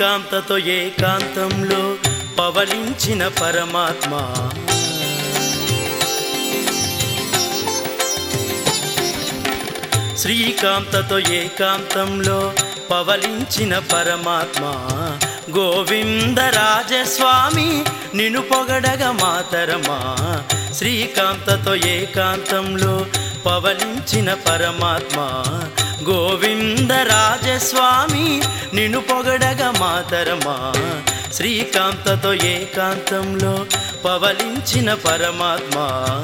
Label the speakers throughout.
Speaker 1: శ్రీకాంతతో ఏకాంతంలో పవలించిన పరమాత్మ శ్రీకాంతతో ఏకాంతంలో పవలించిన పరమాత్మ గోవిందరాజస్వామి నిన్ను పొగడగ మాతరమా శ్రీకాంతతో ఏకాంతంలో పవలించిన పరమాత్మ గోవిందరాజస్వామి నిన్ను పొగడగ మాతరమా శ్రీకాంతతో ఏకాంతంలో పవలించిన పరమాత్మ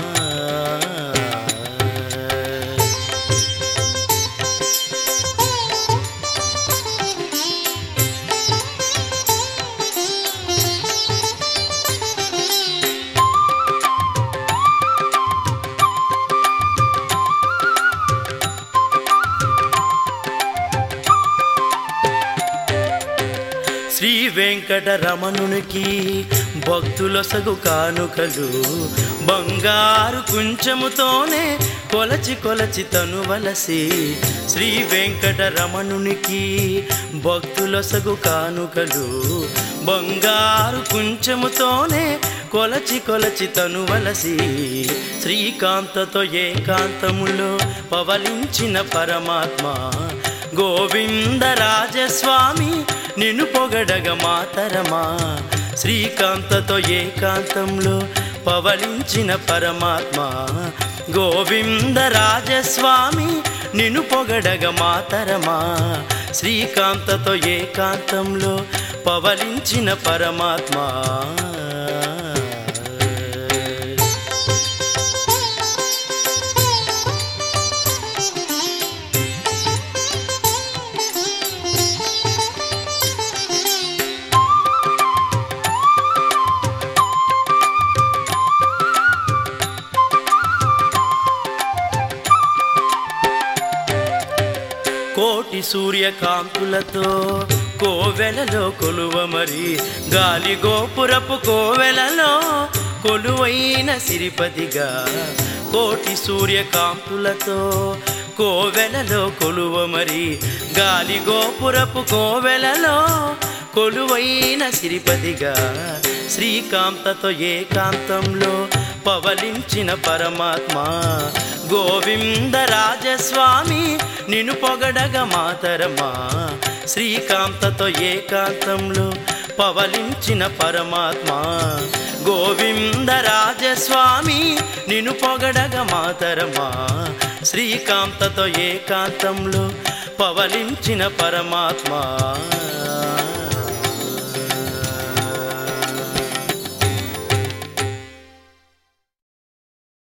Speaker 1: శ్రీ వెంకటరమణునికి భక్తులొసగు కానుకలు బంగారు కుంచముతోనే కొలచి కొలచి తనువలసి శ్రీ వెంకటరమణునికి భక్తులొసగు కానుకలు బంగారు కుంచముతోనే కొలచి కొలచి తనువలసి శ్రీకాంతతో ఏకాంతములో పవలించిన పరమాత్మ గోవిందరాజస్వామి నిన్ను పొగడగ మాతరమా శ్రీకాంతతో ఏకాంతంలో పవలించిన పరమాత్మ గోవిందరాజస్వామి నిన్ను పొగడగ మాతరమా శ్రీకాంతతో ఏకాంతంలో పవలించిన పరమాత్మ కోటి సూర్యకాంతులతో కోవెలలో కొలువ మరి గాలి గోపురపు కోవెలలో కొలువైన సిరిపతిగా కోటి సూర్యకాంతులతో కోవెలలో కొలువ మరి గాలి గోపురపు కోవెలలో కొలువైన సిరిపతిగా శ్రీకాంతతో ఏకాంతంలో పవలించిన పరమాత్మ గోవిందరాజస్వామి నిన్ను పొగడగ మాతరమా శ్రీకాంతతో ఏకాంతంలో పవలించిన పరమాత్మ గోవిందరాజస్వామి నిన్ను పొగడగ మాతరమా శ్రీకాంతతో ఏకాంతంలో పవలించిన పరమాత్మ